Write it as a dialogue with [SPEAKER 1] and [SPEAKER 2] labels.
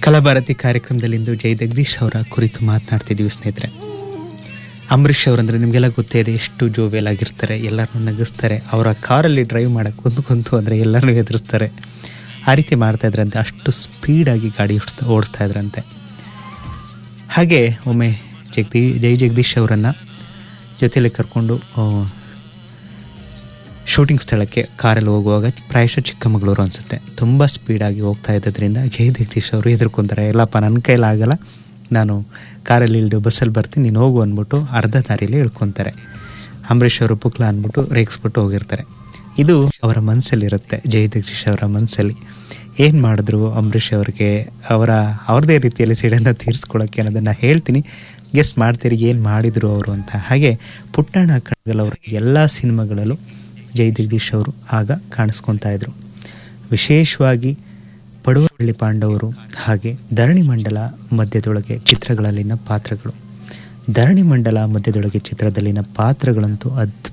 [SPEAKER 1] ಕಲಾಭಾರತಿ ಕಾರ್ಯಕ್ರಮದಲ್ಲಿಂದು ಜೈ ಜಗದೀಶ್ ಅವರ ಕುರಿತು ಮಾತನಾಡ್ತಿದ್ದೀವಿ ಸ್ನೇಹಿತರೆ ಅಂಬರೀಷ್ ಅವರಂದ್ರೆ ನಿಮಗೆಲ್ಲ ಗೊತ್ತೇ ಇದೆ ಎಷ್ಟು ಜೋವಿಯಲ್ ಆಗಿರ್ತಾರೆ ಎಲ್ಲರನ್ನೂ ನಗಿಸ್ತಾರೆ ಅವರ ಕಾರಲ್ಲಿ ಡ್ರೈವ್ ಮಾಡೋಕ್ಕೆ ಕುಂತು ಕುಂತು ಅಂದರೆ ಎಲ್ಲರನ್ನೂ ಎದುರಿಸ್ತಾರೆ ಆ ರೀತಿ ಮಾಡ್ತಾ ಇದ್ರಂತೆ ಅಷ್ಟು ಸ್ಪೀಡಾಗಿ ಗಾಡಿ ಓಡಿಸ್ತಾ ಓಡಿಸ್ತಾ ಇದ್ರಂತೆ ಹಾಗೆ ಒಮ್ಮೆ ಜಗದೀ ಜೈ ಜಗದೀಶ್ ಅವರನ್ನು ಜೊತೆಯಲ್ಲಿ ಕರ್ಕೊಂಡು ಆ, ಶೂಟಿಂಗ್ ಸ್ಥಳಕ್ಕೆ ಕಾರಲ್ಲಿ ಹೋಗುವಾಗ ಪ್ರಾಯಶಃ ಚಿಕ್ಕಮಗಳೂರು ಅನಿಸುತ್ತೆ ತುಂಬ ಸ್ಪೀಡಾಗಿ ಹೋಗ್ತಾ ಇದ್ದದ್ರಿಂದ ಜೈ ಜಗದೀಶ್ ಅವರು ಹೆದರ್ಕೊಂತಾರೆ ಎಲ್ಲಪ್ಪ ನನ್ನ ಕೈಲಾಗಲ್ಲ ನಾನು ಕಾರಲ್ಲಿ ಇಳಿದು ಬಸ್ಸಲ್ಲಿ ಬರ್ತೀನಿ ನೀನು ಹೋಗು ಅಂದ್ಬಿಟ್ಟು ಅರ್ಧ ದಾರಿಯಲ್ಲಿ ಇಳ್ಕೊತಾರೆ ಅಂಬರೀಷ್ ಅವರು ಪುಕ್ಲ ಅಂದ್ಬಿಟ್ಟು ರೇಗಿಸ್ಬಿಟ್ಟು ಹೋಗಿರ್ತಾರೆ ಇದು ಅವರ ಮನಸ್ಸಲ್ಲಿರುತ್ತೆ ಜೈ ಜಗದೀಶ್ ಅವರ ಮನಸ್ಸಲ್ಲಿ ಏನು ಮಾಡಿದ್ರು ಅಂಬರೀಷ್ ಅವ್ರಿಗೆ ಅವರ ಅವ್ರದ್ದೇ ರೀತಿಯಲ್ಲಿ ಸಿಡನ್ನು ತೀರಿಸ್ಕೊಳ್ಳೋಕ್ಕೆ ಅನ್ನೋದನ್ನು ಹೇಳ್ತೀನಿ ಗೆಸ್ ಮಾಡ್ತೀರಿ ಏನು ಮಾಡಿದ್ರು ಅವರು ಅಂತ ಹಾಗೆ ಪುಟ್ಟಣ್ಣ ಕಣಗಲ್ ಅವರ ಎಲ್ಲ ಸಿನಿಮಾಗಳಲ್ಲೂ ಜೈ ಜಗದೀಶ್ ಅವರು ಆಗ ಕಾಣಿಸ್ಕೊತಾ ಇದ್ರು ವಿಶೇಷವಾಗಿ ಪಡುವಳ್ಳಿ ಪಾಂಡವರು ಹಾಗೆ ಧರಣಿ ಮಂಡಲ ಮಧ್ಯದೊಳಗೆ ಚಿತ್ರಗಳಲ್ಲಿನ ಪಾತ್ರಗಳು ಧರಣಿ ಮಂಡಲ ಮಧ್ಯದೊಳಗೆ ಚಿತ್ರದಲ್ಲಿನ ಪಾತ್ರಗಳಂತೂ ಅದ್ಭುತ